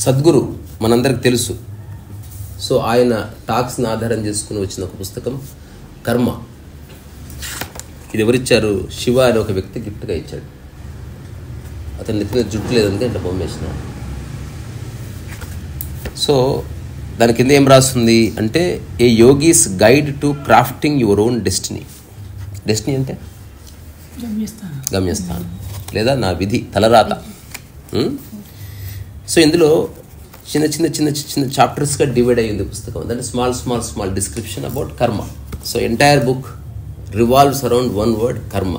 సద్గురు మనందరికి తెలుసు సో ఆయన టాక్స్ని ఆధారం చేసుకుని వచ్చిన ఒక పుస్తకం కర్మ ఇది ఎవరిచ్చారు శివ అనే ఒక వ్యక్తి గిఫ్ట్గా ఇచ్చాడు అతని నెత్తిన జుట్టు లేదంటే ఇట్లా బొమ్మేసిన సో దాని కింద ఏం రాస్తుంది అంటే a yogi's guide to crafting your own destiny destiny అంటే గమ్యస్థానం గమ్యస్థానం లేదా నా విధి తలరాత ఉం? సో ఇందులో చిన్న చిన్న చిన్న చిన్న చాప్టర్స్గా డివైడ్ అయ్యింది పుస్తకం అంటే small small small description about karma so entire book revolves around one word karma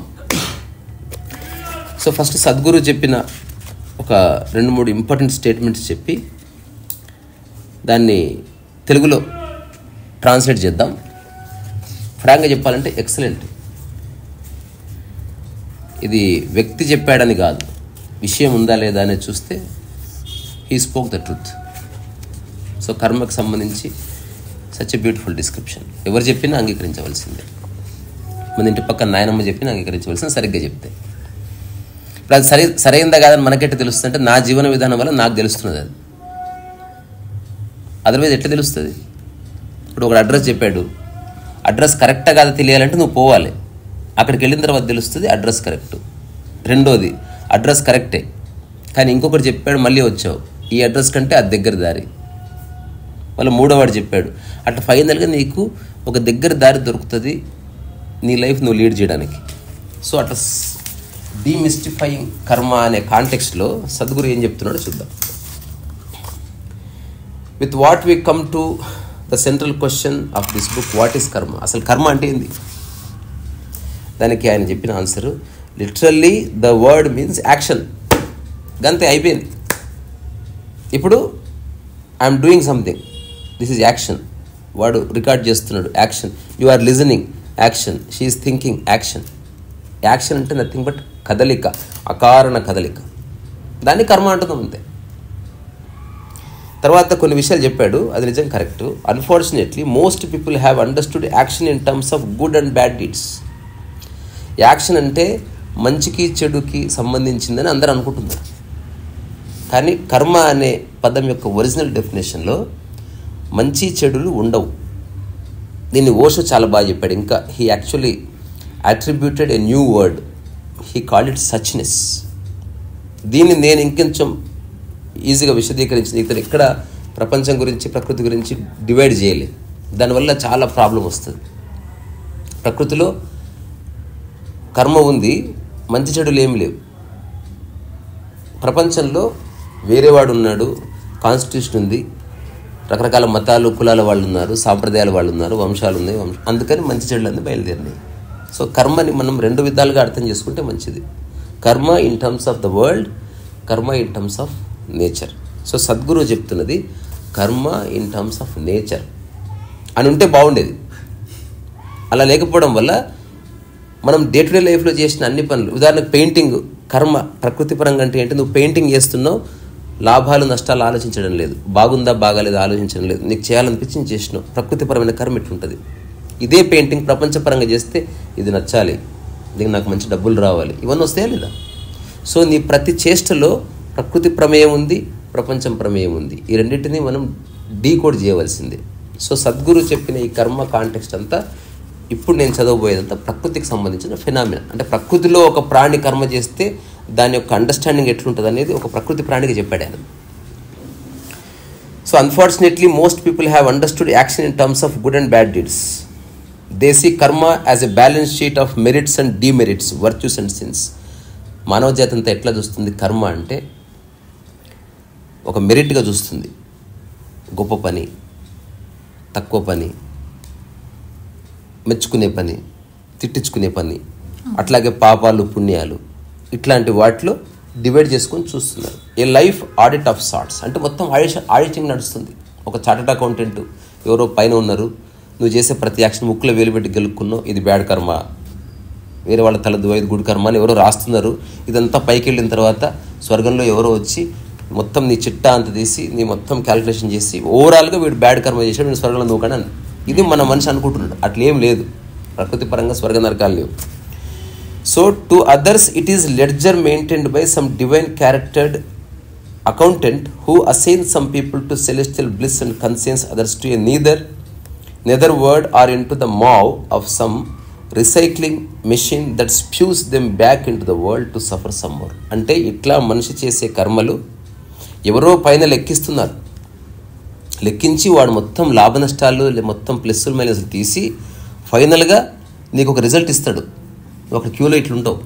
so first Sadhguru చెప్పిన ఒక రెండు మూడు ఇంపార్టెంట్ స్టేట్మెంట్స్ చెప్పి దాన్ని తెలుగులో ట్రాన్స్లేట్ చేద్దాం ఫ్రాంక్గా చెప్పాలంటే ఎక్సలెంట్ ఇది వ్యక్తి చెప్పాడని కాదు విషయం ఉందా లేదా అనేది చూస్తే he spoke the truth so కర్మకు సంబంధించి సచ్ ఎ బ్యూటిఫుల్ డిస్క్రిప్షన్ ఎవరు చెప్పినా అంగీకరించవలసిందే మన ఇంటి పక్కన నాయనమ్మ చెప్పినా అంగీకరించవలసింది సరిగ్గా చెప్తే ఇప్పుడు అది సరి సరైందా కాదని మనకెట్ట తెలుస్తుంది అంటే నా జీవన విధానం వల్ల నాకు తెలుస్తున్నది అది అదర్వైజ్ ఎట్లా తెలుస్తుంది ఇప్పుడు ఒక అడ్రస్ చెప్పాడు అడ్రస్ కరెక్టా కాదా తెలియాలంటే నువ్వు పోవాలి అక్కడికి వెళ్ళిన తర్వాత తెలుస్తుంది అడ్రస్ కరెక్ట్ రెండోది అడ్రస్ కరెక్టే కానీ ఇంకొకటి చెప్పాడు మళ్ళీ వచ్చావు ఈ అడ్రస్ కంటే అది దగ్గర దారి మళ్ళీ మూడోవాడు చెప్పాడు అట్లా ఫైనల్గా నీకు ఒక దగ్గర దారి దొరుకుతుంది నీ లైఫ్ నువ్వు లీడ్ చేయడానికి సో అట్లా డీమిస్టిఫైయింగ్ కర్మ అనే కాంటెక్స్ట్లో సద్గురు ఏం చెప్తున్నాడో చూద్దాం with what we come to the central question of this book what is karma అసలు కర్మ అంటే ఏంది దానికి ఆయన చెప్పిన answer literally the word means action గంతే అయిపోయింది ఇప్పుడు I'm doing something this is action వాడు రికార్డ్ చేస్తున్నాడు action you are listening action she's thinking action action అంటే నథింగ్ బట్ కదలిక అకారణ కదలిక దాన్ని కర్మ అంటున్నాం అంతే తర్వాత కొన్ని విషయాలు చెప్పాడు అది నిజం correct unfortunately most people have understood action in terms of good and bad deeds action అంటే మంచికి చెడుకి సంబంధించిందని అందరూ అనుకుంటున్నారు కానీ కర్మ అనే పదం యొక్క ఒరిజినల్ డెఫినేషన్లో మంచి చెడులు ఉండవు దీన్ని ఓషో చాలా బాగా చెప్పాడు ఇంకా he actually attributed a new word he called it suchness దీన్ని నేను ఇంకొంచెం ఈజీగా విశదీకరించింది ఇతను ఎక్కడ ప్రపంచం గురించి ప్రకృతి గురించి డివైడ్ చేయలేదు దానివల్ల చాలా ప్రాబ్లం వస్తుంది ప్రకృతిలో కర్మ ఉంది మంచి చెడులు ఏమి లేవు ప్రపంచంలో వేరేవాడు ఉన్నాడు కాన్స్టిట్యూషన్ ఉంది రకరకాల మతాలు కులాల వాళ్ళు ఉన్నారు సాంప్రదాయాల వాళ్ళు ఉన్నారు వంశాలు ఉన్నాయి వంశ అందుకని మంచి చెడులు అన్నీ బయలుదేరినాయి సో కర్మని మనం రెండు విధాలుగా అర్థం చేసుకుంటే మంచిది karma in terms of the world karma in terms of nature so Sadhguru చెప్తున్నది karma in terms of nature అని ఉంటే బాగుండేది అలా లేకపోవడం వల్ల మనం డే టు డే లైఫ్లో చేసిన అన్ని పనులు ఉదాహరణకు పెయింటింగ్ కర్మ ప్రకృతి పరంగా అంటే ఏంటి నువ్వు పెయింటింగ్ చేస్తున్నావు లాభాలు నష్టాలు ఆలోచించడం లేదు బాగుందా బాగాలేదు ఆలోచించడం లేదు నీకు చేయాలనిపించి చేసినావు ప్రకృతిపరమైన కర్మ ఇట్లుంటుంది ఇదే పెయింటింగ్ ప్రపంచపరంగా చేస్తే ఇది నచ్చాలి దీనికి నాకు మంచి డబ్బులు రావాలి ఇవన్నీ వస్తాయా లేదా సో నీ ప్రతి చేష్టలో ప్రకృతి ప్రమేయం ఉంది ప్రపంచం ప్రమేయం ఉంది ఈ రెండింటిని మనం డీకోడ్ చేయవలసిందే సో సద్గురు చెప్పిన ఈ కర్మ కాంటెక్స్ట్ అంతా ఇప్పుడు నేను చదవబోయేదంతా ప్రకృతికి సంబంధించిన ఫినామినా అంటే ప్రకృతిలో ఒక ప్రాణి కర్మ చేస్తే దాని యొక్క అండర్స్టాండింగ్ ఎట్లుంటుంది అనేది ఒక ప్రకృతి ప్రాణికి చెప్పాడు ఆయన so unfortunately most people have understood action in terms of good and bad deeds they see karma as a balance sheet of merits and demerits virtues and sins మానవ జాతి అంతా ఎట్లా చూస్తుంది కర్మ అంటే ఒక మెరిట్గా చూస్తుంది గొప్ప పని తక్కువ పని మెచ్చుకునే పని తిట్టించుకునే పని అట్లాగే పాపాలు పుణ్యాలు ఇట్లాంటి వాటిలో డివైడ్ చేసుకొని చూస్తున్నారు a life audit of sorts అంటే మొత్తం ఆడిష ఆడిటింగ్ నడుస్తుంది ఒక చార్టెడ్ అకౌంటెంట్ ఎవరో పైన ఉన్నారు నువ్వు చేసే ప్రతి యాక్షన్ ముక్కులో వేలు పెట్టి గెలుక్కున్నావు ఇది బ్యాడ్ కర్మ వేరే వాళ్ళ తల దువైదు గుడి కర్మ అని ఎవరో రాస్తున్నారు ఇదంతా పైకి వెళ్ళిన తర్వాత స్వర్గంలో ఎవరో వచ్చి మొత్తం నీ చిట్టా అంత తీసి నీ మొత్తం క్యాలిక్యులేషన్ చేసి ఓవరాల్గా వీడు బ్యాడ్ కర్మ చేసాడు నేను స్వర్గంలో నూకని అని ఇది మన మనిషి అనుకుంటున్నాడు అట్లేం లేదు ప్రకృతి పరంగా స్వర్గ నరకాలు లేవు so to others it is ledger maintained by some divine chartered accountant who assigns some people to celestial bliss and consigns others to a neither neither word or into the maw of some recycling machine that spews them back into the world to suffer some more అంటే ఇట్లా మనిషి చేసే కర్మలు ఎవరో పైన లెక్కిస్తున్నారు లెక్కించి వాడు మొత్తం లాభ నష్టాలు లే- మొత్తం ప్లస్సులు మైనస్లు తీసి ఫైనల్గా నీకు ఒక రిజల్ట్ ఇస్తాడు నువ్వు అక్కడ క్యూలో ఇట్లుంటావు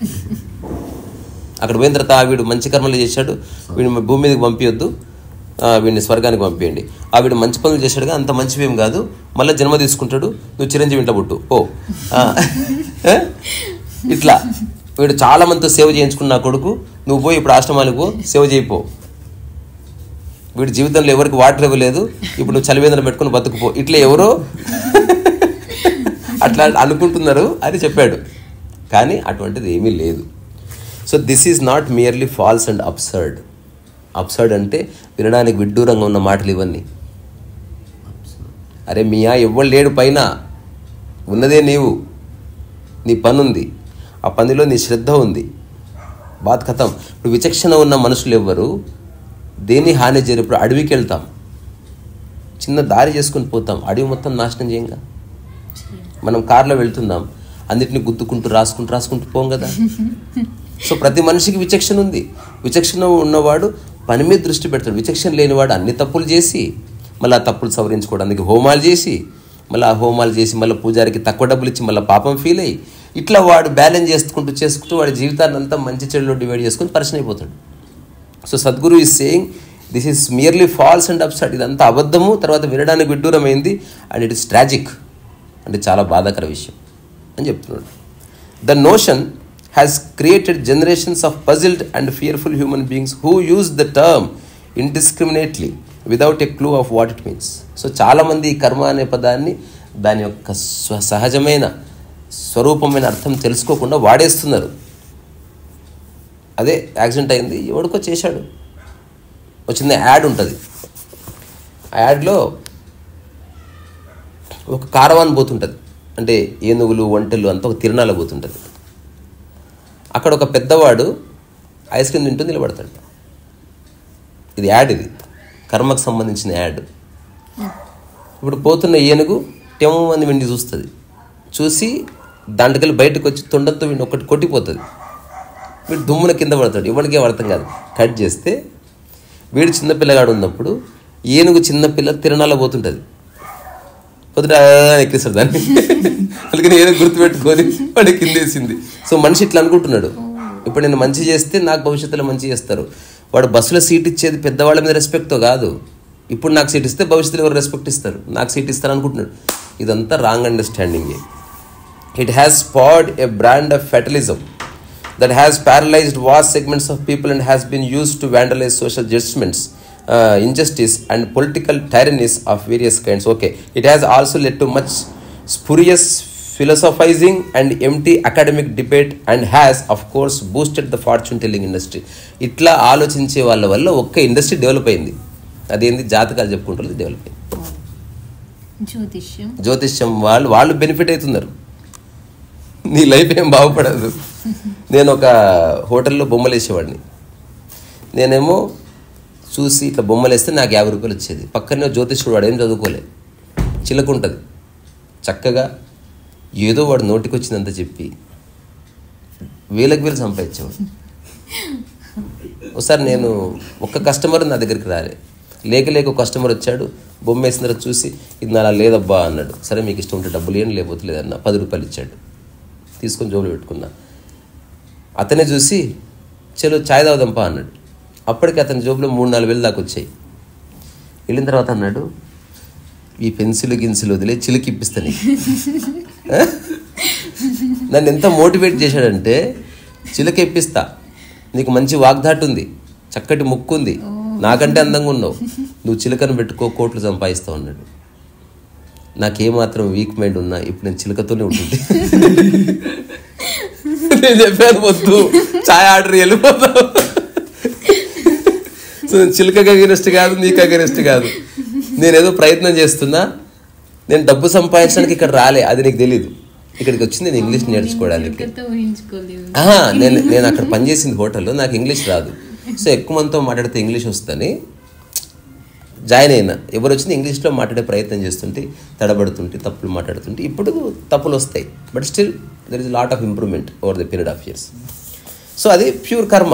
అక్కడ పోయిన తర్వాత ఆ వీడు మంచి కర్మలు చేశాడు వీడిని భూమి మీదకి పంపించొద్దు ఆ, వీడిని స్వర్గానికి పంపించండి ఆ వీడు మంచి పనులు చేశాడుగా అంత మంచివేం కాదు మళ్ళీ జన్మ తీసుకుంటాడు నువ్వు చిరంజీవి ఇంట్లో పుట్టు ఓ ఆ, ఏ? ఇట్లా వీడు చాలా మందితో సేవ చేయించుకున్న నా కొడుకు నువ్వు పోయి ఇప్పుడు ఆశ్రమానికి పో సేవ చేయిపో వీడి జీవితంలో ఎవరికి వాటర్ ఇవ్వలేదు ఇప్పుడు నువ్వు చలివేదన పెట్టుకుని బతుకుపో ఇట్లా ఎవరో అట్లా అనుకుంటున్నారు అని చెప్పాడు కానీ అటువంటిది ఏమీ లేదు so this is not merely false and absurd absurd అంటే వినడానికి విడ్డూరంగా ఉన్న మాటలు ఇవన్నీ అరే మియా ఎవ్వడు లేడు పైన ఉన్నదే నీవు నీ పని ఉంది ఆ పనిలో నీ శ్రద్ధ ఉంది బాత్ కథం ఇప్పుడు విచక్షణ ఉన్న మనుషులు ఎవ్వరు దేన్ని హాని చేయరు ఇప్పుడు అడవికి వెళ్తాం చిన్న దారి చేసుకుని పోతాం అడవి మొత్తం నాశనం చేయంగా మనం కార్లో వెళ్తున్నాం అన్నిటిని గుద్దుకుంటూ రాసుకుంటూ రాసుకుంటూ పోం కదా సో ప్రతి మనిషికి విచక్షణ ఉంది విచక్షణ ఉన్నవాడు పని మీద దృష్టి పెడతాడు విచక్షణ లేనివాడు అన్ని తప్పులు చేసి మళ్ళీ ఆ తప్పులు సవరించుకోవడానికి హోమాలు చేసి మళ్ళీ ఆ హోమాలు చేసి మళ్ళీ పూజారికి తక్కువ డబ్బులు ఇచ్చి మళ్ళీ పాపం ఫీల్ అయ్యి ఇట్లా వాడు బ్యాలెన్స్ చేసుకుంటూ చేసుకుంటూ వాడి జీవితాన్ని అంతా మంచి చెడులో డివైడ్ చేసుకుని పరిచయం అయిపోతాడు so Sadhguru is saying this is merely false and absurd ఇదంతా అబద్ధము తర్వాత వినడానికి విడ్డూరమైంది అండ్ ఇట్ ఇస్ ట్రాజిక్ అంటే చాలా బాధాకర విషయం అని చెప్తున్నాడు the notion has created generations of puzzled and fearful human beings who use the term indiscriminately without a clue of what it means so చాలామంది ఈ కర్మ అనే పదాన్ని దాని యొక్క స్వ సహజమైన స్వరూపమైన అర్థం తెలుసుకోకుండా వాడేస్తున్నారు అదే యాక్సిడెంట్ అయింది ఎవడికో చేశాడు ఒక చిన్న యాడ్ ఉంటుంది ఆ యాడ్లో ఒక కారవాన్ పోతుంటుంది అంటే ఏనుగులు ఒంటెలు అంతా ఒక తిరణాల పోతుంటుంది అక్కడ ఒక పెద్దవాడు ఐస్ క్రీమ్ తింటూ నిలబడతాడు ఇది యాడ్ ఇది కర్మకు సంబంధించిన యాడ్ ఇప్పుడు పోతున్న ఏనుగు టెము మంది వెండి చూస్తుంది చూసి దాంట్కెళ్ళి బయటకు వచ్చి తొండంతో వీడిని ఒకటి కొట్టిపోతుంది వీడు దుమ్మున కింద పడతాడు ఎవరికే అర్థం కాదు కట్ చేస్తే వీడు చిన్నపిల్లగాడు ఉన్నప్పుడు ఏనుగు చిన్నపిల్ల తిరణాల పోతుంటుంది పొద్దుట ఎక్కిస్తాడు దాన్ని అందుకని ఏనుగు గుర్తుపెట్టుకొని వాడు కిందేసింది సో మనిషి ఇట్లా అనుకుంటున్నాడు ఇప్పుడు నేను మంచి చేస్తే నాకు భవిష్యత్తులో మంచి చేస్తారు వాడు బస్సులో సీట్ ఇచ్చేది పెద్దవాళ్ళ మీద రెస్పెక్ట్తో కాదు ఇప్పుడు నాకు సీట్ ఇస్తే భవిష్యత్తులో ఎవరు రెస్పెక్ట్ ఇస్తారు నాకు సీట్ ఇస్తారు అనుకుంటున్నాడు ఇదంతా రాంగ్ అండర్స్టాండింగే It has spawned a brand of fatalism that has paralyzed vast segments of people and has been used to vandalize social judgments, uh, injustice, and political tyrannies of various kinds. Okay, it has also led to much spurious philosophizing and empty academic debate and has, of course, boosted the fortune telling industry. ఇట్లా ఆలోచించే వాళ్ళ వల్ల ఒక్క industry develop అయింది అదేంది జాతకాలు చెప్పుకుంటుంది develop అయింది జ్యోతిష్యం జ్యోతిష్యం వాళ్ళు వాళ్ళు బెనిఫిట్ అవుతున్నారు నీ లైఫ్ ఏం బాగుపడదు నేను ఒక హోటల్లో బొమ్మలు వేసేవాడిని నేనేమో చూసి ఇట్లా బొమ్మలు వేస్తే నాకు యాభై రూపాయలు వచ్చేది పక్కనే జ్యోతిష్యుడు వాడు ఏం చదువుకోలే చిలకుంటుంది చక్కగా ఏదో వాడు నోటికి వచ్చిందంత చెప్పి వేలకు వేలు సంపాదించేవాడు ఒకసారి నేను ఒక్క కస్టమర్ నా దగ్గరికి రాలే లేక లేక ఒక కస్టమర్ వచ్చాడు బొమ్మ వేసిన తర్వాత చూసి ఇది నా లేదబ్బా అన్నాడు సరే మీకు ఇష్టం ఉంటే డబ్బులు ఏం లేకపోతే లేదన్న పది రూపాయలు ఇచ్చాడు తీసుకొని జోబులు పెట్టుకున్నా అతనే చూసి చలో చాయ్ తాగుదాంపా అన్నాడు అప్పటికి అతని జోబులో మూడు నాలుగు వేలు దాకా వచ్చాయి వెళ్ళిన తర్వాత అన్నాడు ఈ పెన్సిల్ గిన్సిల్ వదిలే చిలికి ఇప్పిస్తా నీకు ఆ? నన్ను ఎంత మోటివేట్ చేశాడంటే చిలక ఇప్పిస్తా నీకు మంచి వాగ్దాటు ఉంది చక్కటి ముక్కు ఉంది నాకంటే అందంగా ఉన్నావు నువ్వు చిలకను పెట్టుకో కోట్లు సంపాదిస్తావు అన్నాడు నాకేమాత్రం వీక్ మైండ్ ఉన్నా ఇప్పుడు నేను చిలకతోనే ఉంటుంది నేను చెప్పాను వద్దు చాయ్ ఆర్డర్ వెళ్ళిపోతావు సో నేను చిలకకి అగెనిస్ట్ కాదు నీకు అగెనిస్ట్ కాదు నేనేదో ప్రయత్నం చేస్తున్నా నేను డబ్బు సంపాదించడానికి ఇక్కడ రాలే అది నీకు తెలీదు ఇక్కడికి వచ్చింది నేను ఇంగ్లీష్ నేర్చుకోవడానికి చిలకతో ఊహించుకోలేదు ఆహా, నేను నేను అక్కడ పనిచేసింది హోటల్లో నాకు ఇంగ్లీష్ రాదు సో ఎక్కువ మందితో మాట్లాడితే ఇంగ్లీష్ వస్తుందని జాయిన్ అయినా ఎవరు వచ్చినా ఇంగ్లీష్లో మాట్లాడే ప్రయత్నం చేస్తుంటే తడబడుతుంటే తప్పులు మాట్లాడుతుంటే ఇప్పుడు తప్పులు వస్తాయి but still there is lot of improvement over the period of years so అది pure karma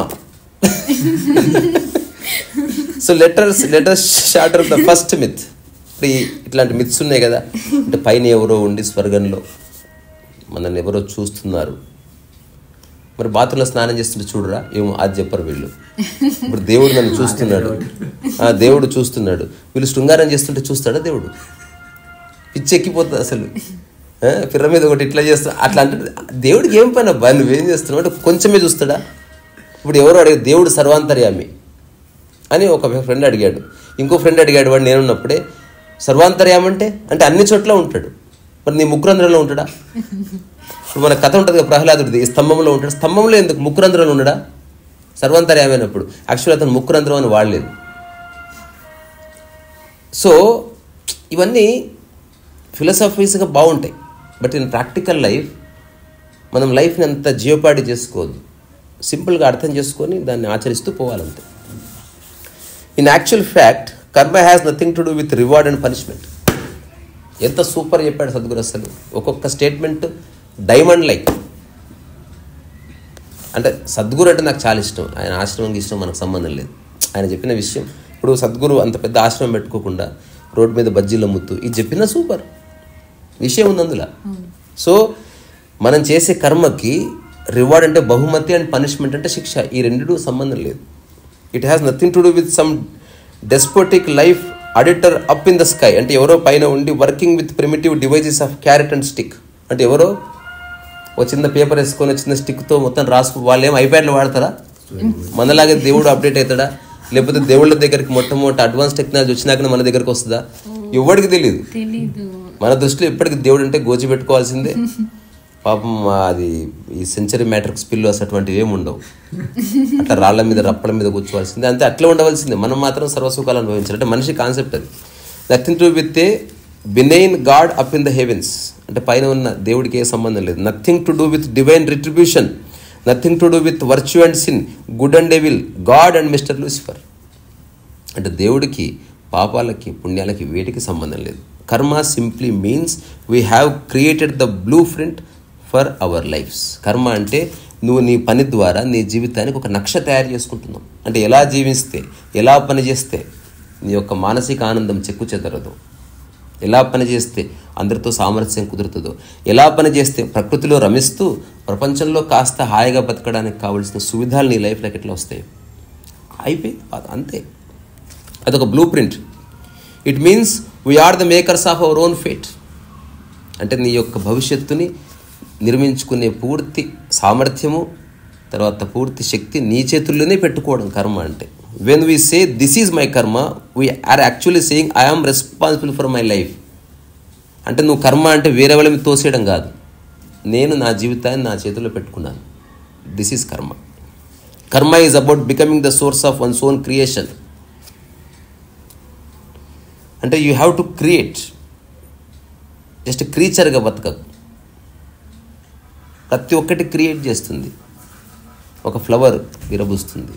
so letters letters shorter the first myth ఈ ఇట్లాంటి మిత్స్ ఉన్నాయి కదా అంటే పైన ఎవరో ఉండి స్వర్గంలో మనల్ని ఎవరో చూస్తున్నారు మరి బాత్రూంలో స్నానం చేస్తుంటే చూడరా ఏమో అది చెప్పరు వీళ్ళు ఇప్పుడు దేవుడు నన్ను చూస్తున్నాడు ఆ, దేవుడు చూస్తున్నాడు వీళ్ళు శృంగారం చేస్తుంటే చూస్తాడా దేవుడు పిచ్చి ఎక్కిపోతుంది అసలు ఆ, పిర్ర మీద ఒకటి ఇట్లా చేస్తా అట్లా అంటే దేవుడికి ఏం పని అబ్బా నువ్వేం చేస్తున్నావు అంటే కొంచెమే చూస్తాడా ఇప్పుడు ఎవరో అడిగారు దేవుడు సర్వాంతర్యామి అని ఒక ఫ్రెండ్ అడిగాడు ఇంకో ఫ్రెండ్ అడిగాడు వాడు నేనున్నప్పుడే సర్వాంతర్యామి అంటే అంటే అన్ని చోట్ల ఉంటాడు మరి నీ ముక్కురంధ్రంలో ఉంటాడా ఇప్పుడు మన కథ ఉంటుంది కదా ప్రహ్లాదుడిది ఈ స్తంభంలో ఉంటాడు స్తంభంలో ఎందుకు ముక్కురంధ్రంలో ఉండడా సర్వాంతర్యామి అయినప్పుడు యాక్చువల్ అతను ముక్కురంధ్రం అని వాడలేదు సో ఇవన్నీ ఫిలసాఫీస్గా బాగుంటాయి బట్ ఇన్ ప్రాక్టికల్ లైఫ్ మనం లైఫ్ని అంత జియోపాడి చేసుకోవద్దు సింపుల్గా అర్థం చేసుకొని దాన్ని ఆచరిస్తూ పోవాలంతే in actual fact karma has nothing to do with reward and punishment ఎంత సూపర్ చెప్పాడు సద్గురు అసలు ఒక్కొక్క స్టేట్మెంట్ డైమండ్ లైక్ అంటే సద్గురు అంటే నాకు చాలా ఇష్టం ఆయన ఆశ్రమం ఇష్టం మనకు సంబంధం లేదు ఆయన చెప్పిన విషయం ఇప్పుడు సద్గురు అంత పెద్ద ఆశ్రమం పెట్టుకోకుండా రోడ్డు మీద బజ్జీలు అమ్ముతూ ఇది చెప్పిన సూపర్ విషయం ఉంది అందులో సో మనం చేసే కర్మకి రివార్డ్ అంటే బహుమతి అండ్ పనిష్మెంట్ అంటే శిక్ష ఈ రెండు సంబంధం లేదు it has nothing to do with some despotic life auditor up in the sky అంటే ఎవరో పైన ఉండి working with primitive devices of carrot and stick అంటే ఎవరో ఒక చిన్న పేపర్ వేసుకొని చిన్న స్టిక్తో మొత్తం రాసుకు వాళ్ళు ఏం ఐప్యాడ్లు వాడతారా మనలాగే దేవుడు అప్డేట్ అవుతాడా లేకపోతే దేవుళ్ళ దగ్గరికి మొట్టమొదటి అడ్వాన్స్ టెక్నాలజీ వచ్చినాకనే మన దగ్గరికి వస్తుందా ఎవరికి తెలియదు తెలీదు మన దృష్టిలో ఇప్పటికి దేవుడు అంటే గోచి పెట్టుకోవాల్సిందే పాపం అది ఈ సెంచరీ మ్యాట్రిక్స్ పిల్లోస్ అటువంటివి ఏమి ఉండవు అట్లా రాళ్ళ మీద రప్పల మీద కూర్చోవాల్సిందే అంతే అట్లా ఉండవలసిందే మనం మాత్రం సర్వసుఖాలు అనుభవించాలి అంటే మనిషి కాన్సెప్ట్ అది nothing to with a benign god up in the heavens అంటే పైన ఉన్న దేవుడికి ఏ సంబంధం లేదు nothing to do with divine retribution nothing to do with virtue and sin good and devil god and mister Lucifer అంటే దేవుడికి పాపాలకి పుణ్యాలకి వేటికి సంబంధం లేదు karma simply means we have created the blueprint for our lives karma అంటే నువ్వు నీ పని ద్వారా నీ జీవితానికి ఒక నక్ష తయారు చేసుకుంటున్నావు అంటే ఎలా జీవిస్తే ఎలా పని చేస్తే నీ యొక్క మానసిక ఆనందం చెక్కు చెదరదు ఎలా పని చేస్తే అందరితో సామరస్యం కుదురుతుందో ఎలా పని చేస్తే ప్రకృతిలో రమిస్తూ ప్రపంచంలో కాస్త హాయిగా బతకడానికి కావలసిన సువిధాలు నీ లైఫ్లోకి ఎట్లా వస్తాయి అయిపోయింది అది అంతే అదొక blueprint it means we are the makers of our own fate అంటే నీ యొక్క భవిష్యత్తుని నిర్మించుకునే పూర్తి సామర్థ్యము తర్వాత పూర్తి శక్తి నీ చేతుల్లోనే పెట్టుకోవడం కర్మ అంటే when we say this is my karma we are actually saying I am responsible for my life అంటే నువ్వు కర్మ అంటే వేరే వాళ్ళ మీద తోసేయడం కాదు నేను నా జీవితాన్ని నా చేతిలో పెట్టుకున్నాను this is karma karma is about becoming the source of one's own creation అంటే you have to create just క్రీచర్గా బతకకు ప్రతి ఒక్కటి క్రియేట్ చేస్తుంది ఒక ఫ్లవర్ విరబూస్తుంది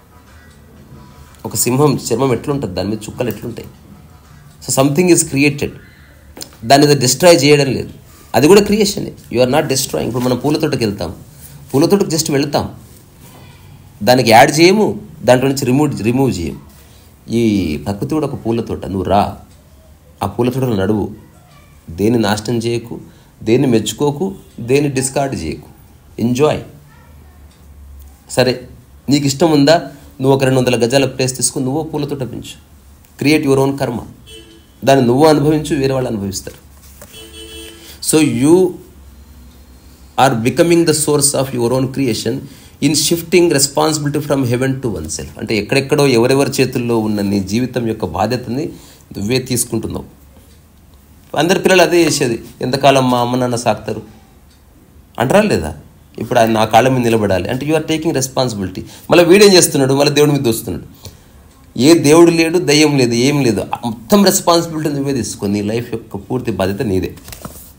ఒక సింహం చర్మం ఎట్లుంటుంది దాని మీద చుక్కలు ఎట్లుంటాయి సో సంథింగ్ ఈజ్ క్రియేటెడ్ దాన్ని ఏదో డిస్ట్రాయ్ చేయడం లేదు అది కూడా క్రియేషనే యు ఆర్ నాట్ డిస్ట్రాయింగ్ ఇప్పుడు మనం పూల తోటకి వెళ్తాం పూల తోటకి జస్ట్ వెళ్తాం దానికి యాడ్ చేయము దాంట్లో నుంచి రిమూవ్ రిమూవ్ చేయం ఈ ప్రకృతి కూడా ఒక పూల తోట నువ్వు రా ఆ పూల తోటలో నడువు దేన్ని నాశనం చేయకు దేన్ని మెచ్చుకోకు దేన్ని డిస్కార్డ్ చేయకు ఎంజాయ్ సరే నీకు ఇష్టం ఉందా నువ్వు ఒక రెండు వందల గజాల ప్లేస్ తీసుకుని నువ్వు పూల తోట పెంచు క్రియేట్ యువర్ ఓన్ కర్మ దాన్ని నువ్వు అనుభవించు వేరే వాళ్ళు అనుభవిస్తారు so you are becoming the source of your own creation in shifting responsibility from heaven to oneself అంటే ఎక్కడెక్కడో ఎవరెవరి చేతుల్లో ఉన్న నీ జీవితం యొక్క బాధ్యతని నువ్వే తీసుకుంటున్నావు అందరి పిల్లలు అదే చేసేది ఎంతకాలం మా అమ్మ నాన్న సాకుతారు అంటారా లేదా ఇప్పుడు ఆయన నా కాళ్ళ మీద నిలబడాలి అంటే యు ఆర్ టేకింగ్ రెస్పాన్సిబిలిటీ మళ్ళీ వీడేం చేస్తున్నాడు మళ్ళీ దేవుడి మీద వస్తున్నాడు ఏ దేవుడు లేడు దయ్యం లేదు ఏం లేదు మొత్తం రెస్పాన్సిబిలిటీ నువ్వే తీసుకొని నీ లైఫ్ యొక్క పూర్తి బాధ్యత నీదే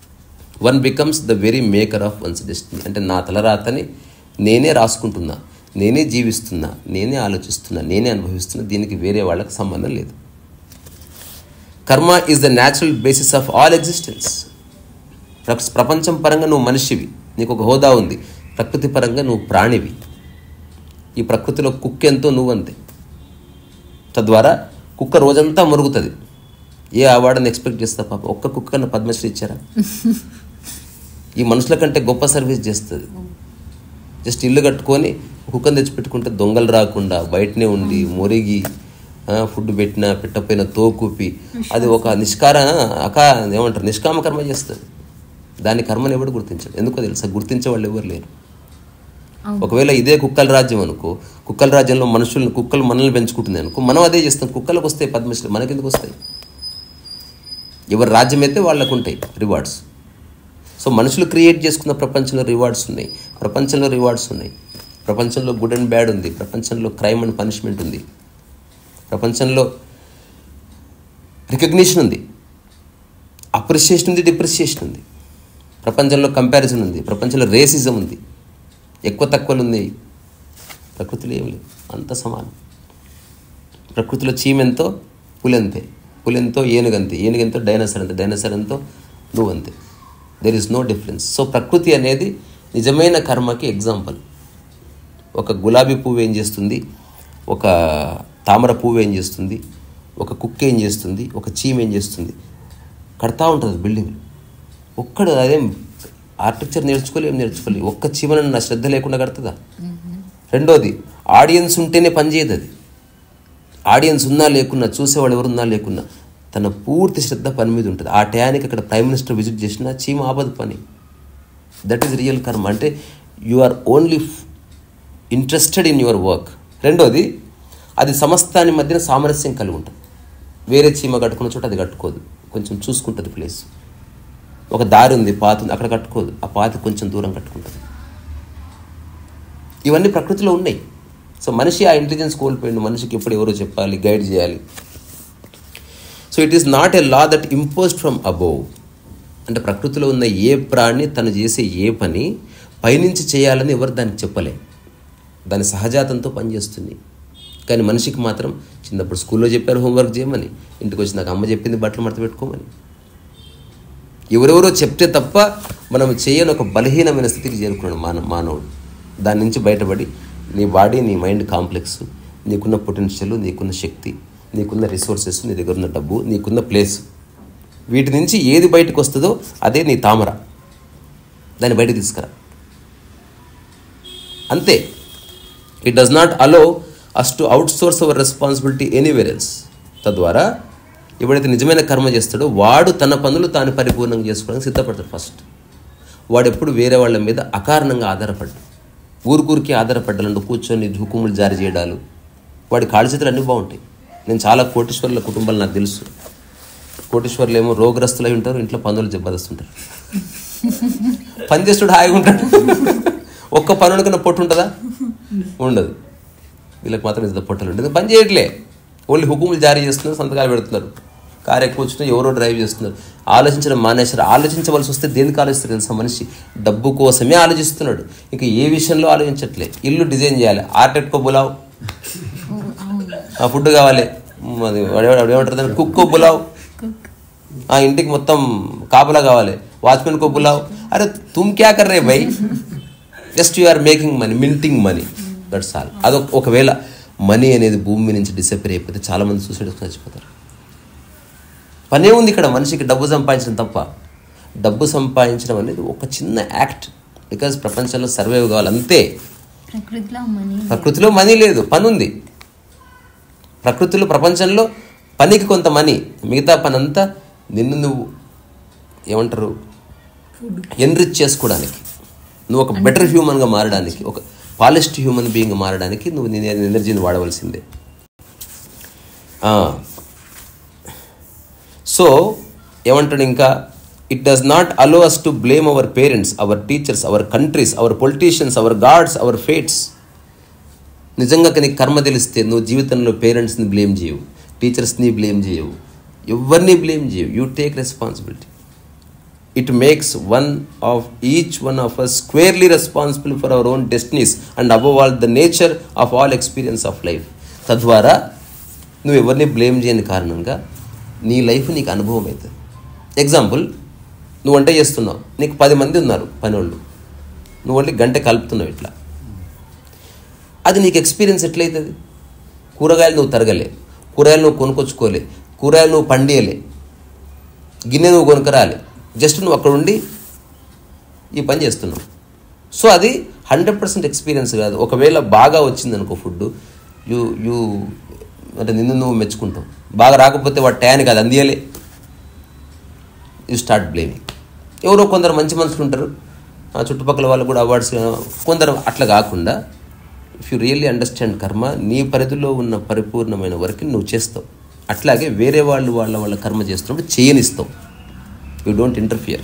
one becomes the very maker of one's destiny అంటే నా తలరాతని నేనే రాసుకుంటున్నా నేనే జీవిస్తున్నా నేనే ఆలోచిస్తున్నా నేనే అనుభవిస్తున్నా దీనికి వేరే వాళ్ళకి సంబంధం లేదు karma is the natural basis of all existence ప్రపంచం పరంగా నువ్వు మనిషివి నీకు ఒక హోదా ఉంది ప్రకృతి పరంగా నువ్వు ప్రాణివి ఈ ప్రకృతిలో కుక్క ఎంతో నువ్వంతే తద్వారా కుక్క రోజంతా మురుగుతుంది ఏ అవార్డుని ఎక్స్పెక్ట్ చేస్తా పాప ఒక్క కుక్కన్న పద్మశ్రీ ఇచ్చారా ఈ మనుషుల కంటే గొప్ప సర్వీస్ చేస్తుంది జస్ట్ ఇల్లు కట్టుకొని కుక్కను తెచ్చిపెట్టుకుంటే దొంగలు రాకుండా బయటనే ఉండి మురిగి ఆ, ఫుడ్ పెట్టినా పెట్టకపోయినా తోకూపి అది ఒక నిష్కార అకా ఏమంటారు నిష్కామ కర్మ చేస్తుంది దాని కర్మని ఎవడు గుర్తించాడు ఎందుకో తెలుసా గుర్తించే వాళ్ళు ఎవరు లేరు ఒకవేళ ఇదే కుక్కల రాజ్యం అనుకో కుక్కల రాజ్యంలో మనుషుల్ని కుక్కలు మనల్ని పెంచుకుంటుంది అనుకో మనం అదే చేస్తాం కుక్కలకు వస్తాయి పద్మశ్రీ మనకెందుకు వస్తాయి ఎవరి రాజ్యం అయితే వాళ్ళకు ఉంటాయి రివార్డ్స్ సో మనుషులు క్రియేట్ చేసుకున్న ప్రపంచంలో రివార్డ్స్ ఉన్నాయి ప్రపంచంలో రివార్డ్స్ ఉన్నాయి ప్రపంచంలో గుడ్ అండ్ బ్యాడ్ ఉంది ప్రపంచంలో క్రైమ్ అండ్ పనిష్మెంట్ ఉంది ప్రపంచంలో రికగ్నిషన్ ఉంది అప్రిషియేషన్ ఉంది డిప్రిషియేషన్ ఉంది ప్రపంచంలో కంపారిజన్ ఉంది ప్రపంచంలో రేసిజం ఉంది ఎక్కువ తక్కువలు ఉన్నాయి ప్రకృతిలో ఏం లేదు అంత సమానం ప్రకృతిలో చీమెంతో పులెంతే పులెంతో ఏనుగంతే ఏనుగంతో డైనోసర్ అంతే డైనోసర్ ఎంతో నువ్వంతే there is no difference so ప్రకృతి అనేది నిజమైన కర్మకి ఎగ్జాంపుల్ ఒక గులాబీ పువ్వు ఏం చేస్తుంది ఒక తామర పువ్వు ఏం చేస్తుంది ఒక కుక్క ఏం చేస్తుంది ఒక చీమ ఏం చేస్తుంది కడతా ఉంటుంది బిల్డింగ్ ఒక్కడు అదేం ఆర్కిటెక్చర్ నేర్చుకోలే ఏం నేర్చుకోలేదు ఒక్క చీమను నా శ్రద్ధ లేకుండా కడుతుందా రెండోది ఆడియన్స్ ఉంటేనే పనిచేయదు అది ఆడియన్స్ ఉన్నా లేకున్నా చూసేవాళ్ళు ఎవరు ఉన్నా లేకున్నా తన పూర్తి శ్రద్ధ పని మీద ఉంటుంది ఆ టయానికి అక్కడ ప్రైమ్ మినిస్టర్ విజిట్ చేసినా చీమ ఆపదు పని దట్ ఈస్ రియల్ కర్మ అంటే you are only interested in your work రెండోది అది సమస్తాని మధ్యన సామరస్యం కలిగి ఉంటుంది వేరే చీమ కట్టుకున్న చోట అది కట్టుకోదు కొంచెం చూసుకుంటుంది ప్లేస్ ఒక దారి ఉంది పాత ఉంది అక్కడ కట్టుకోదు ఆ పాత కొంచెం దూరం కట్టుకుంటుంది ఇవన్నీ ప్రకృతిలో ఉన్నాయి సో మనిషి ఆ ఇంటెలిజెన్స్ కోల్పోయిండు మనిషికి ఎప్పుడు ఎవరో చెప్పాలి గైడ్ చేయాలి so it is not a law that imposed from above అంటే ప్రకృతిలో ఉన్న ఏ ప్రాణి తను చేసే ఏ పని పైనుంచి చేయాలని ఎవరు దానికి చెప్పలే దాని సహజాతంతో పనిచేస్తుంది కానీ మనిషికి మాత్రం చిన్నప్పుడు స్కూల్లో చెప్పారు హోంవర్క్ చేయమని ఇంటికి వచ్చి నాకు అమ్మ చెప్పింది బట్టలు మడత పెట్టుకోమని ఎవరెవరో చెప్తే తప్ప మనం చేయని ఒక బలహీనమైన స్థితికి చేరుకున్నాడు మాన మానవుడు దాని నుంచి బయటపడి నీ బాడీ నీ మైండ్ కాంప్లెక్స్ నీకున్న పొటెన్షియల్ నీకున్న శక్తి నీకున్న రిసోర్సెస్ నీ దగ్గర ఉన్న డబ్బు నీకున్న ప్లేస్ వీటి నుంచి ఏది బయటకు వస్తుందో అదే నీ తామర దాన్ని బయటకు తీసుకురా అంతే it does not allow us to outsource our responsibility anywhere else తద్వారా ఎవడైతే నిజమైన కర్మ చేస్తాడో వాడు తన పనులు తాను పరిపూర్ణంగా చేసుకోవడానికి సిద్ధపడతాడు ఫస్ట్ వాడు ఎప్పుడు వేరే వాళ్ళ మీద అకారణంగా ఆధారపడ్డు ఊరికూరికి ఆధారపడ్డాలంటూ కూర్చొని హుకుములు జారీ చేయడాలు వాడి కాళ్ళ చేతులు అన్నీ బాగుంటాయి నేను చాలా కోటీశ్వరుల కుటుంబాలు నాకు తెలుసు కోటీశ్వర్లు ఏమో రోగగ్రస్తులై ఉంటారు ఇంట్లో పనులు జబ్బరిస్తుంటారు పని చేస్తుడు హాయిగా ఉంటాడు ఒక్క పనుడు కన్నా పొట్టు ఉంటుందా ఉండదు వీళ్ళకి మాత్రం ఇంత పొట్టలు ఉంటుంది పని చేయట్లే ఓన్లీ హుకుములు జారీ చేస్తున్నారు సంతకాలు పెడుతున్నారు కారు ఎక్కువ వచ్చినా ఎవరో డ్రైవ్ చేస్తున్నారు ఆలోచించడం మానేశారు ఆలోచించవలసి వస్తే దేనికి ఆలోచిస్తారు తెలుసా మనిషి డబ్బు కోసమే ఆలోచిస్తున్నాడు ఇంకా ఏ విషయంలో ఆలోచించట్లే ఇల్లు డిజైన్ చేయాలి ఆర్టెట్కో బులావ్ ఆ ఫుడ్ కావాలి మ్, అది వాడేవాడు వాడు ఏమంటారు దాన్ని కుక్కో బులావ్ ఆ ఇంటికి మొత్తం కాపలా కావాలి వాచ్మెన్ కో బులావ్ అరే తుమ్ క్యా కర్ రే బై just you are making money minting money that's all అదొక ఒకవేళ మనీ అనేది భూమి మీద నుంచి డిసప్పేర్ అయిపోతే చాలా మంది సూసైడ్ చచ్చిపోతారు పనే ఉంది ఇక్కడ మనిషికి డబ్బు సంపాదించడం తప్ప డబ్బు సంపాదించడం అనేది ఒక చిన్న యాక్ట్ బికాజ్ ప్రపంచంలో సర్వైవ్ కావాలి అంతే ప్రకృతిలో మనీ ప్రకృతిలో మనీ లేదు పని ఉంది ప్రకృతిలో ప్రపంచంలో పనికి కొంత మనీ మిగతా పని అంతా నిన్ను నువ్వు ఏమంటారు ఎన్రిచ్ చేసుకోవడానికి నువ్వు ఒక బెటర్ హ్యూమన్గా మారడానికి ఒక పాలిష్డ్ హ్యూమన్ బీయింగ్ మారడానికి నువ్వు నీ ఎనర్జీని వాడవలసిందే సో ఏమంటాడు ఇంకా it does not allow us to blame our parents our teachers our countries our politicians our gods our fates నిజంగా నీకు కర్మ తెలిస్తే నువ్వు జీవితంలో పేరెంట్స్ని బ్లేమ్ చేయవు టీచర్స్ని బ్లేమ్ చేయవు ఎవరిని బ్లేమ్ చేయవు you take responsibility it makes one of each one of us squarely responsible for our own destinies and above all the nature of all experience of life తద్వారా నువ్వు ఎవరిని బ్లేమ్ చేయని కారణంగా నీ లైఫ్ నీకు అనుభవం అవుతుంది ఎగ్జాంపుల్ నువ్వు వంట చేస్తున్నావు నీకు పది మంది ఉన్నారు పనోళ్ళు నువ్వు వంటి గంట కలుపుతున్నావు ఇట్లా అది నీకు ఎక్స్పీరియన్స్ ఎట్లయితుంది కూరగాయలు నువ్వు తరగలే కూరగాయలు నువ్వు కొనుక్కొచ్చుకోలే కూరగాయలు నువ్వు పండియలే గిన్నె నువ్వు కొనుక్కరాలి జస్ట్ నువ్వు అక్కడ ఉండి ఈ పని చేస్తున్నావు సో అది హండ్రెడ్ పర్సెంట్ ఎక్స్పీరియన్స్ కాదు ఒకవేళ బాగా వచ్చింది అనుకో ఫుడ్ యూ యూ అంటే నిన్ను నువ్వు మెచ్చుకుంటావు బాగా రాకపోతే వాడు టయానికి అది అందియలే యూ స్టార్ట్ బ్లేమింగ్ ఎవరో కొందరు మంచి మనుషులు ఉంటారు ఆ చుట్టుపక్కల వాళ్ళు కూడా అవార్డ్స్ కొందరు అట్లా కాకుండా ఇఫ్ యూ రియల్లీ అండర్స్టాండ్ కర్మ నీ పరిధిలో ఉన్న పరిపూర్ణమైన వరకు నువ్వు చేస్తావు అట్లాగే వేరే వాళ్ళు వాళ్ళ వాళ్ళ కర్మ చేస్తున్నప్పుడు చేయనిస్తావు యూ డోంట్ ఇంటర్ఫియర్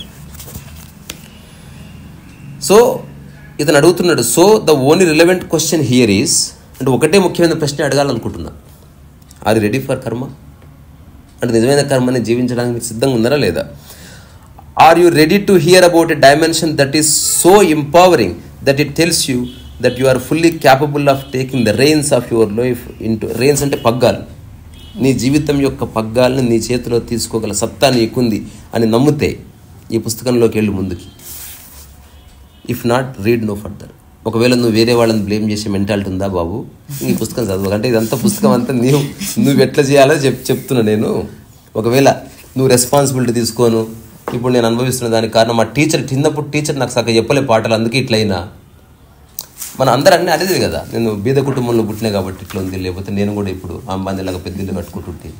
సో ఇతను అడుగుతున్నాడు so the only relevant question here is అంటే ఒకటే ముఖ్యమైన ప్రశ్న అడగాలనుకుంటున్నా ఆర్ రెడీ ఫర్ కర్మ అంటే నిజమైన కర్మని జీవించడానికి మీరు సిద్ధంగా ఉన్నారా లేదా are you ready to hear about a dimension that is so empowering that it tells you that you are fully capable of taking the reins of your life into reins అంటే పగ్గాలు నీ జీవితం యొక్క పగ్గాలను నీ చేతిలో తీసుకోగల సత్తా నీకుంది అని నమ్మితే ఈ పుస్తకంలోకి వెళ్ళు ముందుకి if not read no further ఒకవేళ నువ్వు వేరే వాళ్ళని బ్లేమ్ చేసే మెంటాలిటీ ఉందా బాబు ఈ పుస్తకం చదువు అంటే ఇదంతా పుస్తకం అంతా నీవు నువ్వు ఎట్లా చేయాలో చెప్ చెప్తున్నా నేను ఒకవేళ నువ్వు రెస్పాన్సిబిలిటీ తీసుకోను ఇప్పుడు నేను అనుభవిస్తున్న దానికి కారణం మా టీచర్ చిన్నప్పుడు టీచర్ నాకు సగం చెప్పలే పాటలు అందుకే ఇట్లయినా మన అందరూ అన్నీ అనేది కదా నేను బీద కుటుంబంలో పుట్టినా కాబట్టి ఇట్లా ఉంది లేకపోతే నేను కూడా ఇప్పుడు అంబానీలాగా పెద్ద ఇల్లు కట్టుకుంటుంటే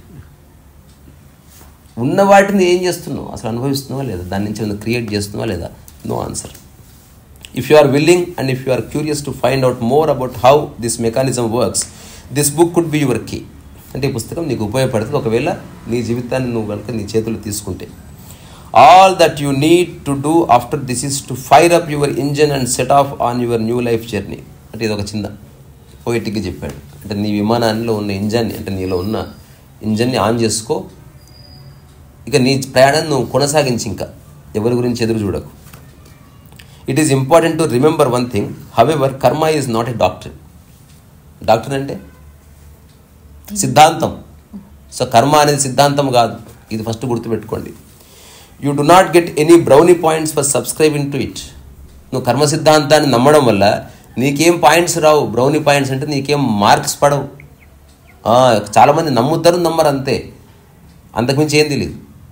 ఉన్న వాటిని ఏం చేస్తున్నావు అసలు అనుభవిస్తున్నావా లేదా దాని నుంచి ఏమైనా క్రియేట్ చేస్తున్నావా లేదా no answer if you are willing and if you are curious to find out more about how this mechanism works this book could be your key అంటే ఈ పుస్తకం నీకు ఉపయోగపడుతుంది ఒకవేళ నీ జీవితాన్ని నువ్వు కనుక నీ చేతులు తీసుకుంటే all that you need to do after this is to fire up your engine and set off on your new life journey అంటే ఇది ఒక చిన్న పోయిటిక్గా చెప్పాడు అంటే నీ విమానాల్లో ఉన్న ఇంజన్ని అంటే నీలో ఉన్న ఇంజన్ని ఆన్ చేసుకో ఇక నీ ప్రయాణాన్ని నువ్వు కొనసాగించి ఇంకా ఎవరి గురించి ఎదురు చూడకు it is important to remember one thing however karma is not a doctor doctor అంటే సిద్ధాంతం సో కర్మ అనేది సిద్ధాంతం కాదు ఇది ఫస్ట్ గుర్తుపెట్టుకోండి you do not get any brownie points for subscribing to it నువ్వు కర్మ సిద్ధాంతాన్ని నమ్మడం వల్ల నీకేం పాయింట్స్ రావు బ్రౌనీ పాయింట్స్ అంటే నీకేం మార్క్స్ పడవు ఆ, చాలామంది నమ్ముతారు నమ్మరు అంతే అంతకుమించి ఏం తెలియదు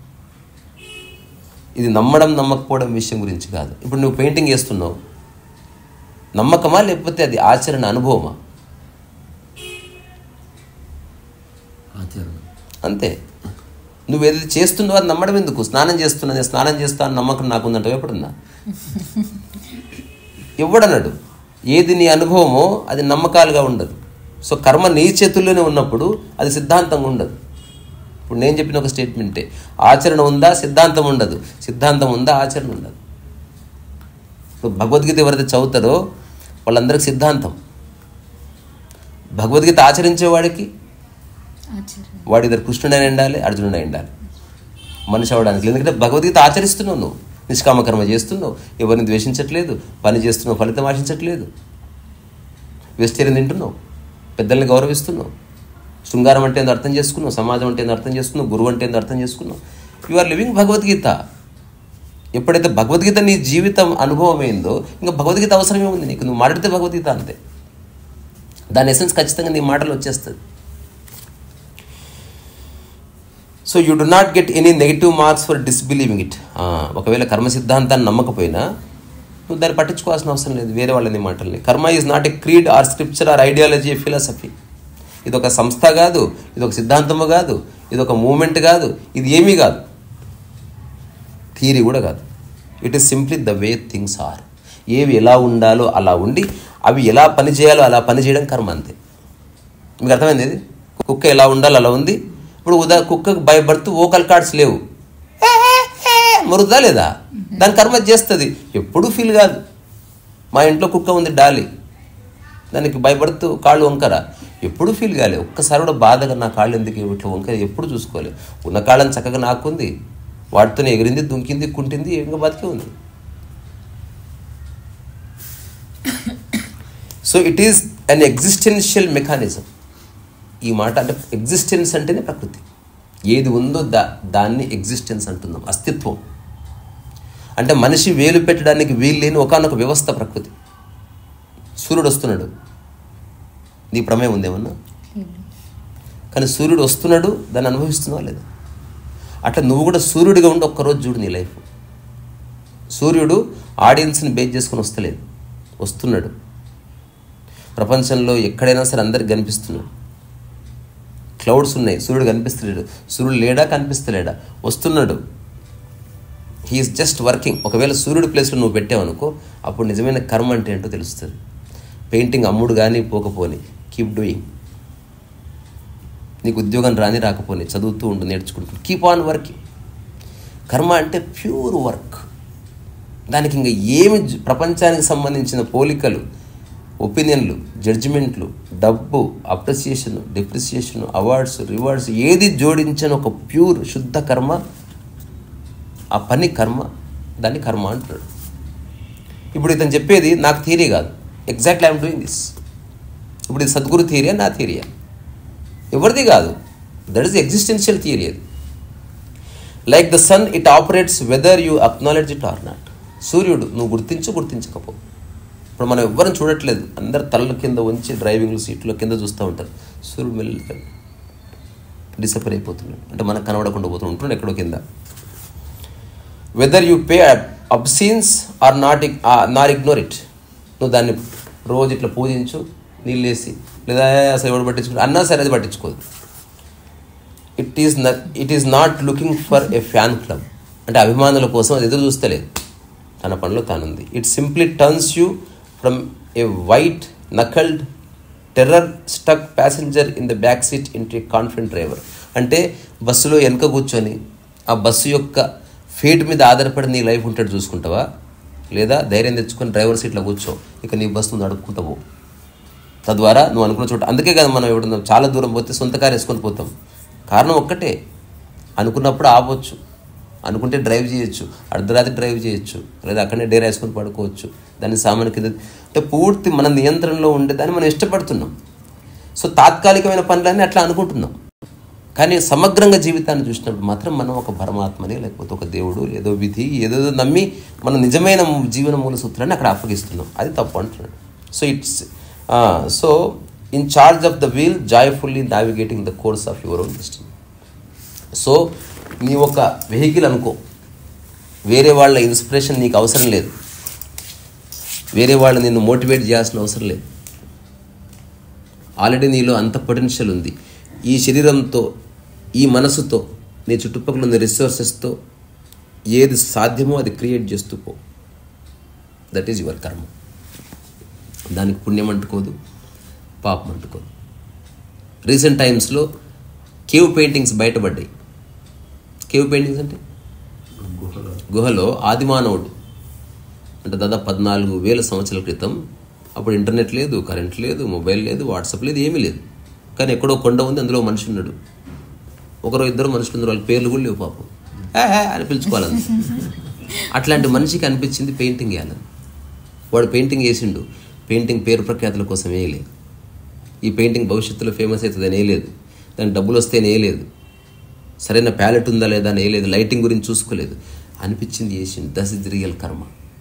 ఇది నమ్మడం నమ్మకపోవడం విషయం గురించి కాదు ఇప్పుడు నువ్వు పెయింటింగ్ చేస్తున్నావు నమ్మకమా లేకపోతే అది ఆచరణ అనుభవమా ఆచరణ అంతే నువ్వు ఏదైతే చేస్తున్నావో అది నమ్మడం ఎందుకు స్నానం చేస్తున్నా నేను స్నానం చేస్తాను నమ్మకం నాకుందంటావు ఎప్పుడున్నా ఎవడన్నాడు ఏది నీ అనుభవమో అది నమ్మకాలుగా ఉండదు సో కర్మ నీ చేతుల్లోనే ఉన్నప్పుడు అది సిద్ధాంతంగా ఉండదు ఇప్పుడు నేను చెప్పిన ఒక స్టేట్మెంటే ఆచరణ ఉందా సిద్ధాంతం ఉండదు సిద్ధాంతం ఉందా ఆచరణ ఉండదు ఇప్పుడు భగవద్గీత ఎవరైతే చదువుతారో వాళ్ళందరికీ సిద్ధాంతం భగవద్గీత ఆచరించేవాడికి ఆశ్చర్యం వాడు ఇద్దరు కృష్ణుడైనా ఉండాలి అర్జునుడై ఉండాలి మనిషి అవడానికి ఎందుకంటే భగవద్గీత ఆచరిస్తున్నావు నువ్వు నిష్కామకర్మ చేస్తున్నావు ఎవరిని ద్వేషించట్లేదు పని చేస్తున్నావు ఫలితం ఆశించట్లేదు వెజిటేరియన్ తింటున్నావు పెద్దల్ని గౌరవిస్తున్నావు శృంగారం అంటే ఏందో అర్థం చేసుకున్నావు సమాజం అంటే ఏందో అర్థం చేసుకున్నావు గురువు అంటే ఏందో అర్థం చేసుకున్నావు యు ఆర్ లివింగ్ భగవద్గీత ఎప్పుడైతే భగవద్గీత నీ జీవితం అనుభవం అయిందో ఇంకా భగవద్గీత అవసరమే ఉంది నీకు నువ్వు మాట్లాడితే భగవద్గీత అంతే దాని ఎసెన్స్ ఖచ్చితంగా నీ మాటలు వచ్చేస్తుంది so you do not get any negative marks for disbelieving it ఒకవేళ కర్మ సిద్ధాంతాన్ని నమ్మకపోయినా నువ్వు దాన్ని పట్టించుకోవాల్సిన అవసరం లేదు వేరే వాళ్ళని మాటల్ని karma is not a creed or scripture or ideology philosophy ఇది ఒక సంస్థ కాదు ఇది ఒక సిద్ధాంతము కాదు ఇది ఒక మూమెంట్ కాదు ఇది ఏమీ కాదు థియరీ కూడా కాదు it is simply the way things are ఏవి ఎలా ఉండాలో అలా ఉండి అవి ఎలా పని చేయాలో అలా పని చేయడం కర్మ అంతే మీకు అర్థమైంది ఇది కుక్క ఎలా ఉండాలో అలా ఉంది ఇప్పుడు ఉదా కుక్కకు బై బర్త్ ఓకల్ కార్డ్స్ లేవు మరుద్దా లేదా దాని కర్మ చేస్తుంది ఎప్పుడు ఫీల్ కాదు మా ఇంట్లో కుక్క ఉంది డాలి దానికి భయపడుతూ కాళ్ళు వంకర ఎప్పుడు ఫీల్ కాలే ఒక్కసారి కూడా బాధగా నా కాళ్ళు ఎందుకు ఇట్లా వంకర ఎప్పుడు చూసుకోలే ఉన్న కాళ్ళని చక్కగా నాకుంది వాటితోనే ఎగిరింది దుంకింది కుంటింది ఇంకా బతికే ఉంది so it is an existential mechanism ఈ మాట అంటే ఎగ్జిస్టెన్స్ అంటేనే ప్రకృతి ఏది ఉందో దా దాన్ని ఎగ్జిస్టెన్స్ అంటున్నాం అస్తిత్వం అంటే మనిషి వేలు పెట్టడానికి వీలు లేని ఒకనొక వ్యవస్థ ప్రకృతి సూర్యుడు వస్తున్నాడు నీ ప్రమేయం ఉందేమన్నా లేదు కానీ సూర్యుడు వస్తున్నాడు దాన్ని అనుభవిస్తున్నావా లేదా అట్లా నువ్వు కూడా సూర్యుడిగా ఉండి ఒక్కరోజు చూడు నీ లైఫ్ సూర్యుడు ఆడియన్స్ని బేస్ చేసుకొని వస్తలేదు వస్తున్నాడు ప్రపంచంలో ఎక్కడైనా సరే అందరికి కనిపిస్తున్నాడు క్లౌడ్స్ ఉన్నాయి సూర్యుడు కనిపిస్తలేడు సూర్యుడు లేడా కనిపిస్తలేడా వస్తున్నాడు హీఈస్ జస్ట్ వర్కింగ్ ఒకవేళ సూర్యుడి ప్లేస్లో నువ్వు పెట్టావనుకో అప్పుడు నిజమైన కర్మ అంటే ఏంటో తెలుస్తుంది పెయింటింగ్ అమ్ముడు కానీ పోకపోని కీప్ డూయింగ్ నీకు ఉద్యోగం రాని రాకపోని చదువుతూ ఉండు నేర్చుకుంటూ కీప్ ఆన్ వర్కింగ్ కర్మ అంటే ప్యూర్ వర్క్ దానికి ఇంకా ఏమి జ- ప్రపంచానికి సంబంధించిన పోలికలు ఒపీనియన్లు జడ్జిమెంట్లు డబ్బు అప్రిసియేషన్ డిప్రిసియేషన్ అవార్డ్స్ రివార్డ్స్ ఏది జోడించిన ఒక ప్యూర్ శుద్ధ కర్మ ఆ పని కర్మ దాన్ని కర్మ అంటున్నాడు ఇప్పుడు ఇతను చెప్పేది నాకు థియరీ కాదు ఎగ్జాక్ట్లీ ఐఎమ్ డూయింగ్ దిస్ ఇప్పుడు ఇది సద్గురు థియరియా నా థియరియా ఎవరిది కాదు దట్ ఈస్ ఎగ్జిస్టెన్షియల్ థియరీ అది like the sun it operates whether you acknowledge it or not సూర్యుడు నువ్వు గుర్తించు గుర్తించకపో ఇప్పుడు మనం ఎవ్వరం చూడట్లేదు అందరు తలల కింద ఉంచి డ్రైవింగ్ సీట్లో కింద చూస్తూ ఉంటారు సూర్యుడు మెల్లి డిసపర్ అయిపోతున్నాడు అంటే మనకు కనబడకుండా పోతూ ఉంటుండే ఎక్కడో కింద whether you pay obeisance or not nor ignore it నువ్వు దాన్ని రోజు ఇట్లా పూజించు నీళ్ళేసి లేదా అసలు ఎవడు పట్టించుకో అన్నా సరే అది పట్టించుకోదు it is it is not looking for a fan club అంటే అభిమానుల కోసం అది ఎదురు చూస్తలేదు తన పనిలో తానుంది it simply turns you from a white knuckled terror stuck passenger in the back seat in a confident driver అంటే బస్సులో వెనక కూర్చొని ఆ బస్సు యొక్క ఫేట్ మీద ఆధారపడి నీ లైఫ్ ఉంటాడు చూసుకుంటావా లేదా ధైర్యం తెచ్చుకొని డ్రైవర్ సీట్లో కూర్చో ఇక నీ బస్సు నువ్వు నడుపుకుంటావు తద్వారా నువ్వు అనుకున్న చోట అందుకే కదా మనం ఎప్పుడన్నా చాలా దూరం పోతే సొంత కారు వేసుకొని పోతాం కారణం ఒక్కటే అనుకున్నప్పుడు ఆపొచ్చు అనుకుంటే డ్రైవ్ చేయొచ్చు అర్ధరాత్రి డ్రైవ్ చేయొచ్చు లేదా అక్కడనే డేరా వేసుకొని పడుకోవచ్చు దాని సామాన్ కింద అంటే పూర్తి మన నియంత్రణలో ఉండేదాన్ని మనం ఇష్టపడుతున్నాం సో తాత్కాలికమైన పనులన్నీ అట్లా అనుకుంటున్నాం కానీ సమగ్రంగా జీవితాన్ని చూసినప్పుడు మాత్రం మనం ఒక పరమాత్మని లేకపోతే ఒక దేవుడు ఏదో విధి ఏదేదో నమ్మి మన నిజమైన జీవన మూల సూత్రాన్ని అక్కడ అప్పగిస్తున్నాం అది తప్పు అంటున్నాడు so it's so in charge of the wheel joyfully navigating the course of your own destiny so నీ ఒక వెహికల్ అనుకో వేరే వాళ్ళ ఇన్స్పిరేషన్ నీకు అవసరం లేదు వేరే వాళ్ళు నిన్ను మోటివేట్ చేయాల్సిన అవసరం లేదు ఆల్రెడీ నీలో అంత పొటెన్షియల్ ఉంది ఈ శరీరంతో ఈ మనసుతో నీ చుట్టుపక్కల ఉన్న రిసోర్సెస్తో ఏది సాధ్యమో అది క్రియేట్ చేస్తూ పో దట్ ఈజ్ యువర్ కర్మ దానికి పుణ్యం అంటుకోదు పాపం అంటుకోదు రీసెంట్ టైమ్స్లో కేవ్ పెయింటింగ్స్ బయటపడ్డాయి కేవ్ పెయింటింగ్స్ అంటే గుహలో ఆదిమానవుడు అంటే దాదాపు పద్నాలుగు వేల సంవత్సరాల క్రితం అప్పుడు ఇంటర్నెట్ లేదు కరెంట్ లేదు మొబైల్ లేదు వాట్సాప్ లేదు ఏమీ లేదు కానీ ఎక్కడో కొండ ఉంది అందులో మనిషి ఉన్నాడు ఒకరో ఇద్దరు మనుషులు ఉన్నారు వాళ్ళ పేర్లు కూడా లేవు పాపం "ఏ, ఏ" అని పిలుచుకోవాలని అట్లాంటి మనిషికి అనిపించింది పెయింటింగ్ వేయాలని వాడు పెయింటింగ్ వేసిండు పెయింటింగ్ పేరు ప్రఖ్యాతుల కోసం వేయలేదు ఈ పెయింటింగ్ భవిష్యత్తులో ఫేమస్ అవుతుందని వేయలేదు దానికి డబ్బులు వస్తేనే వేయలేదు సరైన ప్యాలెట్ ఉందా లేదా అని వేయలేదు లైటింగ్ గురించి చూసుకోలేదు అనిపించింది వేసిండు దస్ ఇస్ రియల్ కర్మ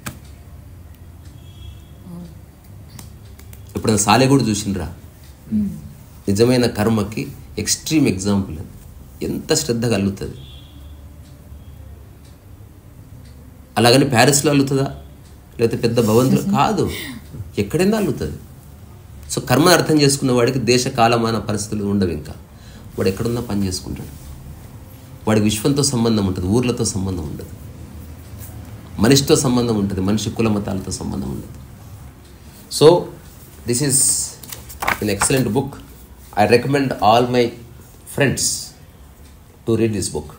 ఎప్పుడైనా సాలె కూడా చూసిండ్రా నిజమైన కర్మకి ఎక్స్ట్రీమ్ ఎగ్జాంపుల్ అది ఎంత శ్రద్ధ కలుగుతుంది అలాగని ప్యారిస్లో అల్లుతుందా లేకపోతే పెద్ద భవంతులు కాదు ఎక్కడైనా అల్లుతుంది సో కర్మను అర్థం చేసుకున్న వాడికి దేశ కాలమాన పరిస్థితులు ఉండవు ఇంకా వాడు ఎక్కడున్నా పని చేసుకుంటాడు వాడికి విశ్వంతో సంబంధం ఉంటుంది ఊర్లతో సంబంధం ఉండదు మనిషితో సంబంధం ఉంటుంది మనిషి కుల మతాలతో సంబంధం ఉండదు so this is in excellent book I recommend all my friends to read this book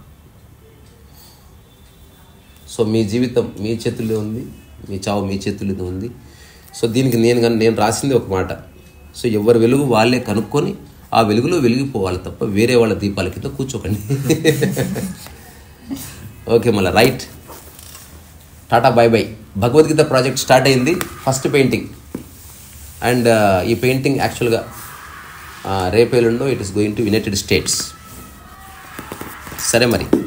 so మీ జీవితం మీ చేతుల్లో ఉంది మీ చావు మీ చేతుల్లో ఉంది సో దీనికి నేను కానీ నేను రాసింది ఒక మాట సో ఎవరి వెలుగు వాళ్ళే కనుక్కొని ఆ వెలుగులో వెలిగిపోవాలి తప్ప వేరే వాళ్ళ దీపాల కింద కూర్చోకండి ఓకే మళ్ళీ right tata bye bye Bhagavad Gita project start అయింది ఫస్ట్ పెయింటింగ్ అండ్ ఈ పెయింటింగ్ యాక్చువల్గా రేపేలుండో it is going to United States సరే మరి